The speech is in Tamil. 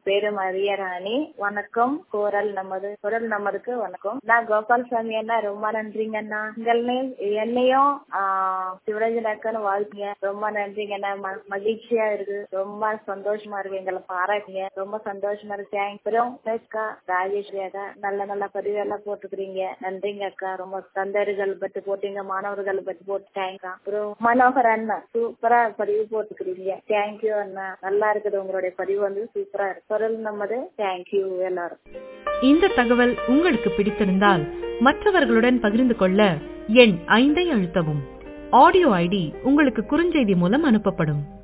பேரு மரியராணி வணக்கம் குரல் நமது குரல் நமதுக்கு வணக்கம் நான் கோபால்சாமி அண்ணா ரொம்ப நன்றிங்க அண்ணா உங்களையும் என்னையும் ஆஹ் சிவராஜனாக்கன்னு வாழ்த்துங்க ரொம்ப நன்றிங்க அண்ணா ம- மகிழ்ச்சியா இருக்கு ரொம்ப சந்தோஷமா இருக்கு எங்களை பாராட்டுங்க ரொம்ப சந்தோஷமா இருக்கு தேங்க்ஸ் அப்புறம் அக்கா ராஜேஸ்வரி அக்கா நல்ல நல்ல பதிவு எல்லாம் போட்டுக்கிறீங்க நன்றிங்க அக்கா ரொம்ப தந்தர்கள் பத்தி போட்டீங்க மாணவர்கள் பத்தி போட்டு தேங்க்ஸ் அப்புறம் மனோகர் அண்ணா சூப்பரா பதிவு போட்டுக்கிறீங்க தேங்க்யூ அண்ணா நல்லா இருக்குது உங்களுடைய பதிவு வந்து சூப்பரா இருக்கு குரல் நமது தேங்க்யூ எல்லாரும் இந்த தகவல் உங்களுக்கு பிடித்திருந்தால் மற்றவர்களுடன் பகிர்ந்து கொள்ள எண் ஐந்தை அழுத்தவும் ஆடியோ ஐடி உங்களுக்கு குறுஞ்செய்தி மூலம் அனுப்பப்படும்